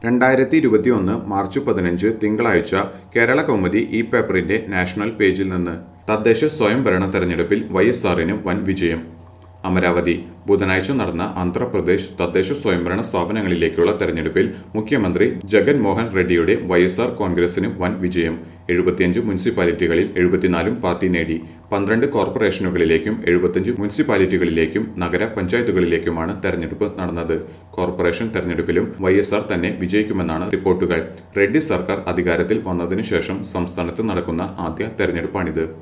രണ്ടായിരത്തി ഇരുപത്തിയൊന്ന് മാർച്ച് പതിനഞ്ച് തിങ്കളാഴ്ച കേരള കൗമുദി ഈ പേപ്പറിന്റെ നാഷണൽ പേജിൽ നിന്ന് തദ്ദേശ സ്വയംഭരണ തെരഞ്ഞെടുപ്പിൽ വൈ എസ് ആറിന് വൻ വിജയം അമരാവതി ബുധനാഴ്ച നടന്ന ആന്ധ്രാപ്രദേശ് തദ്ദേശ സ്വയംഭരണ സ്ഥാപനങ്ങളിലേക്കുള്ള തെരഞ്ഞെടുപ്പിൽ മുഖ്യമന്ത്രി ജഗൻ മോഹൻ റെഡ്ഡിയുടെ വൈ എസ് ആർ കോൺഗ്രസിന് വൻ വിജയം എഴുപത്തിയഞ്ച് മുനിസിപ്പാലിറ്റികളിൽ എഴുപത്തിനാലും പാർട്ടി നേടി പന്ത്രണ്ട് കോർപ്പറേഷനുകളിലേക്കും എഴുപത്തിയഞ്ച് മുനിസിപ്പാലിറ്റികളിലേക്കും നഗര പഞ്ചായത്തുകളിലേക്കുമാണ് തെരഞ്ഞെടുപ്പ് നടന്നത് കോർപ്പറേഷൻ തെരഞ്ഞെടുപ്പിലും വൈ എസ് ആർ തന്നെ വിജയിക്കുമെന്നാണ് റിപ്പോർട്ടുകൾ റെഡ്ഡി സർക്കാർ അധികാരത്തിൽ വന്നതിനു ശേഷം സംസ്ഥാനത്ത് നടക്കുന്ന ആദ്യ തെരഞ്ഞെടുപ്പാണിത്